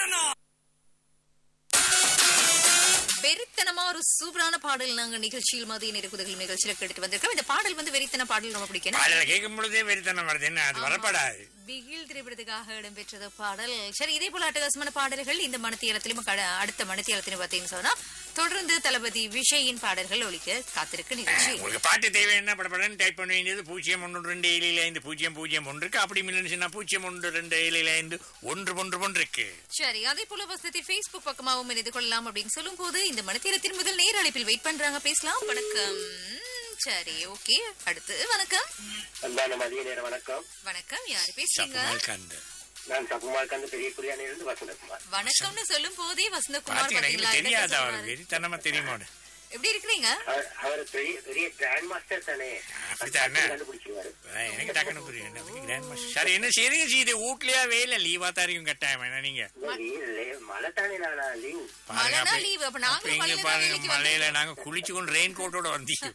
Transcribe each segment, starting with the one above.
வெறித்தனமா ஒரு சூப்பரான பாடல் நாங்க நிகழ்ச்சியில் மதிய நெருக்குதல் நிகழ்ச்சியில கேட்டுட்டு வந்திருக்கோம் இந்த பாடல் வந்து வெறித்தன பாடல் ரொம்ப பிடிக்கும் பாடல கேட்கும் பொழுதே வெறித்தனம் வருது என்ன அது வரப்படாது பிகில் திரைப்படத்துக்காக இடம்பெற்றது பாடல் சரி இதே போல அட்டகாசமான பாடல்கள் இந்த மனத்தியலத்திலும் கட- அடுத்த மனத்தியலத்திலும் பாத்தீங்கன்னு சொன்னா தொடர்ந்து தளபதி விஷயின் பாடல்கள் ஒலிக்க காத்திருக்கு நிகழ்ச்சி உங்களுக்கு பாட்டு தேவை என்ன படப்படன்னு டைப் பண்ண வேண்டியது பூஜ்ஜியம் ஒன்று ரெண்டு ஏழில் ஐந்து பூஜ்ஜியம் பூஜ்ஜியம் ஒன்று இருக்கு அப்படி இல்லைன்னு பூஜ்ஜியம் ஒன்று ரெண்டு ஏழில் ஐந்து ஒன்று ஒன்று ஒன்று இருக்கு சரி அதே போல வசதி Facebook பக்கமாகவும் இணைந்து கொள்ளலாம் அப்படின்னு சொல்லும் போது இந்த மனத்தியலத்தின் முதல் நேர் அழைப்பில் வெயிட் பண்றாங்க பேசலாம் வணக்கம் சரி ஓகே அடுத்து வணக்கம் அன்பான மதிய நேர வணக்கம் வணக்கம் யாரு பேசுறீங்க சப்புமல் கண்டு நான் தப்புமால் கந்து பெரிய குறியானிலிருந்து வசந்தகுமார் வணக்கம்னு சொல்லும் போதே வசந்தகுமார் பாத்தீங்கன்னா பாத்தீங்களா எங்களுக்கு தெரியாது என்னத்த அவர் சொன்னாரு? வெறித்தனமா தெரியுமோடு எப்படி இருக்கிறீங்க அவர் அவர் பெரிய பெரிய கிராண்ட் மாஸ்டர் தானே அப்படித்தானே? கண்டுபிடிச்சிருவாரு எனக்கு டக்குனு புரியும் என்ன பத்தி grand master. சரி என்ன சரிங்க செய்து வீட்லயா வேலை லீவா தான் இருக்கும் கட்டாயம் என்ன நீங்க இல்ல, இல்ல, மழை தானே நானா லீவ் பாருங்க மழைனா அப்படி- leave. அப்ப அப்ப நாங்களும் இங்க மழையில தான் பாருங்க வேலைக்கு மழையில நாங்க குளிச்சு கொண்டு ரெயின் கோட்டோட வந்தீங்க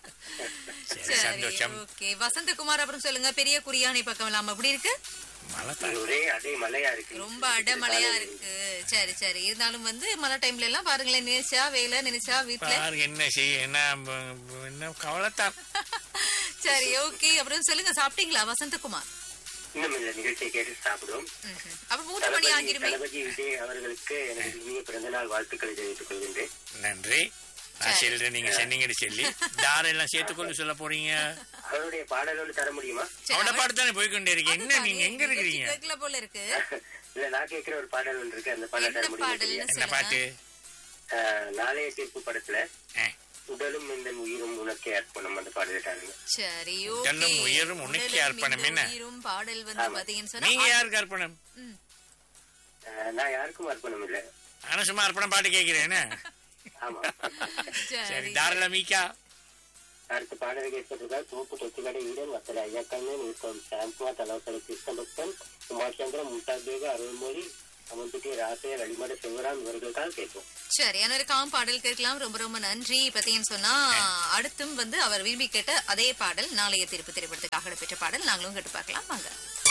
சரி சரி சந்தோஷம் ஓகே வசந்தகுமார் அப்புறம் சொல்லுங்க பெரிய குறியானை பக்கம் இல்லாம எப்படி இருக்கு மழை தான் ஒரே அதே மழையா இருக்கு ரொம்ப அடமழையா இருக்கு சரி சரி இருந்தாலும் வந்து மழை டைம்ல எல்லாம் பாருங்களேன் நினைச்சா வேலை நினைச்சா வீட்டுல பாருங்க என்ன செய்ய என்ன ப- ப- என்ன கவலைத்தான் சரி ஓகே அப்புறம் சொல்லுங்க சாப்பிட்டீங்களா வசந்தகுமார் இன்னும் இந்த நிகழ்ச்சியை கேட்டு சாப்பிடுவோம் ம்ஹும். அப்ப மூன்று மணி தளபதி ஆகிருமே தளபதி விஜய் அவர்களுக்கு எனக்கு இனிய பிறந்தநாள் வாழ்த்துக்களை தெரிவித்துக் கொள்கின்றேன் நன்றி நான் சொல்றேன் நீங்க சொன்னீங்கன்னு சொல்லி தாரெல்லாம் சேர்த்துக்கொண்டு சொல்ல போறீங்க அவருடைய பாடலோடு தர முடியுமா சரி, அவட அவர்- பாட்டு தானே போய்கொண்டே இருக்கீங்க என்ன அதுதானே, நீங்க எங்க நிகழ்ச்சி இருக்கிறீங்க கேட்கல போல இருக்கு இல்ல நான் கேட்கிற ஒரு பாடல் ஒன்று இருக்கு அந்த பாடல் தர என்ன முடியுமா பாடல்னு சரியா? என்ன பாட்டு ஆஹ், நாளைய தீர்ப்பு படத்துல ஆ, உடலும் இந்த உயிரும் உனக்கே அர்ப்பணம் அந்த பாடல் தாருங்க சரி உடலும் ஓகே உயிரும் உனக்கே உடலும் அர்ப்பணம் இந்த என்ன? உயிரும் பாடல் வந்து ஆமா. பாத்தீங்கன்னு சொன்னா நீங்க யாருக்கு அர்ப்பணம் ம். ஆஹ், நான் யாருக்கும் அர்ப்பணம் இல்ல ஆனா சும்மா அர்ப்பணம் பாட்டு கேட்கிறேன் ஆமா சரி சரி தாராள மீக்கா அடுத்த பாடலை கேட்பதற்காக தோப்பு கொச்சிக்கடை வீரன் வத்தல ஐயக்கண்ணன் இருக்கும் சாம்புவா தலவசல கிருஷ்ணபக்தன் உமாசந்திரன் மும்தாஜ் பேக அருள்மொழி அமன்துட்டி ராசைய வழிமட சிவராம் இவர்களுக்காக கேட்போம் சரி அனைவருக்காகவும் பாடல் கேட்கலாம் ரொம்ப ரொம்ப நன்றி பாத்தீங்கன்னு சொன்னா அடுத்தும் வந்து அவர் விரும்பி கேட்ட அதே பாடல் நாளைய திருப்பு திரைப்படத்துக்காக பெற்ற பாடல் நாங்களும் கேட்டு பார்க்கலாம் வாங்க